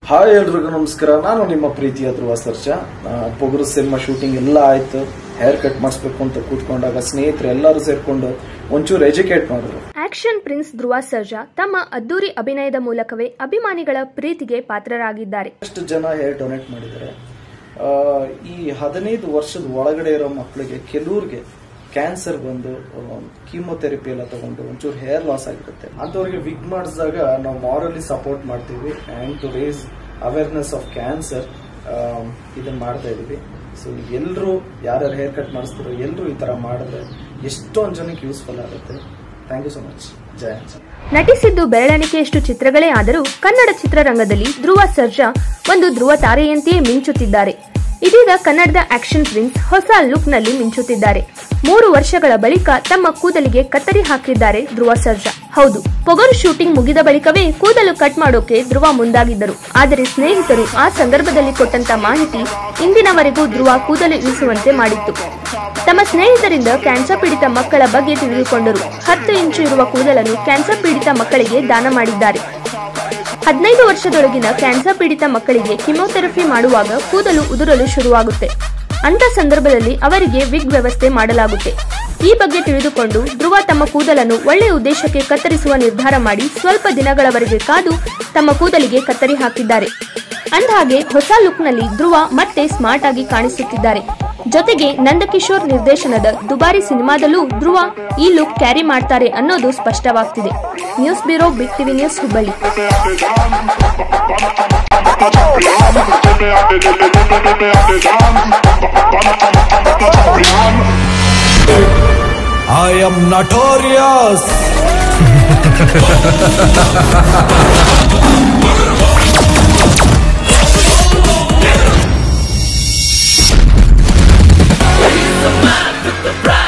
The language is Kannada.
ಹಾಯ್ ಎಲ್ರಿಗೂ ನಮಸ್ಕಾರ ನಾನು ನಿಮ್ಮ ಪ್ರೀತಿಯ ಧ್ರುವ ಸರ್ಜ ಆ, ಪೊಗರು ಸಿನಿಮಾ ಶೂಟಿಂಗ್ ಎಲ್ಲ ಆಯ್ತು ಹೇರ್ ಕಟ್ ಮಾಡಿಸ್ಬೇಕು ಅಂತ ಕೂತ್ಕೊಂಡಾಗ ಸ್ನೇಹಿತರು ಎಲ್ಲರೂ ಸೇರ್ಕೊಂಡು ಒಂಚೂರು ಎಜುಕೇಟ್ ಮಾಡಿದ್ರು ಆಕ್ಷನ್ ಪ್ರಿನ್ಸ್ ಧ್ರುವ ಸರ್ಜಾ ತಮ್ಮ ಅದ್ದೂರಿ ಅಭಿನಯದ ಮೂಲಕವೇ ಅಭಿಮಾನಿಗಳ ಪ್ರೀತಿಗೆ ಪಾತ್ರರಾಗಿದ್ದಾರೆ ಎಷ್ಟು ಜನ ಹೇರ್ ಡೊನೇಟ್ ಮಾಡಿದ್ದಾರೆ ಆ, ಈ ಹದಿನೈದು ವರ್ಷದ ಒಳಗಡೆ ಇರೋ ಮಕ್ಕಳಿಗೆ ಕೆಲವ್ರಿಗೆ ಕ್ಯಾನ್ಸರ್ ಬಂದು ಕೀಮೋಥೆರಪಿ ಎಲ್ಲ ತಗೊಂಡು ಒಂಚೂರು ಹೇರ್ ಲಾಸ್ ಆಗಿರುತ್ತೆ ಅಂತವ್ರಿಗೆ ವಿಗ್ ಮಾಡಿಸಿದಾಗ ನಾವು ಮಾರಲಿ ಸಪೋರ್ಟ್ ಮಾಡ್ತೀವಿ and to raise awareness of cancer ಇದನ್ನ ಮಾಡ್ತಾ ಇದೀವಿ ಸೊ ಎಲ್ಲರೂ ಯಾರ್ಯಾರು ಹೇರ್ ಕಟ್ ಮಾಡಿಸ್ತಾರೋ ಎಲ್ಲರೂ ಈ ತರ ಮಾಡಿದ್ರೆ ಎಷ್ಟೊಂದು ಜನಕ್ಕೆ ಯೂಸ್ಫುಲ್ ಆಗುತ್ತೆ thank you so much Jai Hind. ನಟಿಸಿದ್ದು ಬೆರಳೆಣಿಕೆಯಷ್ಟು ಚಿತ್ರಗಳೇ ಆದರೂ ಕನ್ನಡ ಚಿತ್ರರಂಗದಲ್ಲಿ ಧ್ರುವ ಸರ್ಜಾ ಒಂದು ಧ್ರುವ ತಾರೆಯಂತೆಯೇ ಮಿಂಚುತ್ತಿದ್ದಾರೆ ಇದೀಗ ಕನ್ನಡದ ಆಕ್ಷನ್ ಪ್ರಿನ್ಸ್ ಹೊಸ ಲುಕ್ನಲ್ಲಿ ಮಿಂಚುತ್ತಿದ್ದಾರೆ ಮೂರು ವರ್ಷಗಳ ಬಳಿಕ ತಮ್ಮ ಕೂದಲಿಗೆ ಕತ್ತರಿ ಹಾಕಿದ್ದಾರೆ ಧ್ರುವ ಸರ್ಜಾ ಹೌದು ಪೊಗರು ಶೂಟಿಂಗ್ ಮುಗಿದ ಬಳಿಕವೇ ಕೂದಲು ಕಟ್ ಮಾಡೋಕೆ ಧ್ರುವ ಮುಂದಾಗಿದ್ದರು ಆದರೆ ಸ್ನೇಹಿತರು ಆ ಸಂದರ್ಭದಲ್ಲಿ ಕೊಟ್ಟಂತ ಮಾಹಿತಿ ಇಂದಿನವರೆಗೂ ಧ್ರುವ ಕೂದಲು ಇಳಿಸುವಂತೆ ಮಾಡಿತ್ತು ತಮ್ಮ ಸ್ನೇಹಿತರಿಂದ ಕ್ಯಾನ್ಸರ್ ಪೀಡಿತ ಮಕ್ಕಳ ಬಗ್ಗೆ ತಿಳಿದುಕೊಂಡರು ಹತ್ತು ಇಂಚು ಇರುವ ಕೂದಲನ್ನು ಕ್ಯಾನ್ಸರ್ ಪೀಡಿತ ಮಕ್ಕಳಿಗೆ ದಾನ ಮಾಡಿದ್ದಾರೆ ಹದಿನೈದು ವರ್ಷದೊಳಗಿನ ಕ್ಯಾನ್ಸರ್ ಪೀಡಿತ ಮಕ್ಕಳಿಗೆ ಕಿಮೋಥೆರಪಿ ಮಾಡುವಾಗ ಕೂದಲು ಉದುರಲು ಶುರುವಾಗುತ್ತೆ ಅಂತ ಸಂದರ್ಭದಲ್ಲಿ ಅವರಿಗೆ ವಿಗ್ ವ್ಯವಸ್ಥೆ ಮಾಡಲಾಗುತ್ತೆ ಈ ಬಗ್ಗೆ ತಿಳಿದುಕೊಂಡು ಧ್ರುವ ತಮ್ಮ ಕೂದಲನ್ನು ಒಳ್ಳೆಯ ಉದ್ದೇಶಕ್ಕೆ ಕತ್ತರಿಸುವ ನಿರ್ಧಾರ ಮಾಡಿ ಸ್ವಲ್ಪ ದಿನಗಳವರೆಗೆ ಕಾದು ತಮ್ಮ ಕೂದಲಿಗೆ ಕತ್ತರಿ ಹಾಕಿದ್ದಾರೆ ಅಂದಹಾಗೆ ಹೊಸ ಲುಕ್ನಲ್ಲಿ ಧ್ರುವ ಮತ್ತೆ ಸ್ಮಾರ್ಟ್ ಆಗಿ ಕಾಣಿಸುತ್ತಿದ್ದಾರೆ ಜೊತೆಗೆ ನಂದಕಿಶೋರ್ ನಿರ್ದೇಶನದ ದುಬಾರಿ ಸಿನಿಮಾದಲ್ಲೂ ಧ್ರುವ ಈ ಲುಕ್ ಕ್ಯಾರಿ ಮಾಡ್ತಾರೆ ಅನ್ನೋದು ಸ್ಪಷ್ಟವಾಗ್ತಿದೆ news bureau big TV news Hubballi I am notorious. with the pride.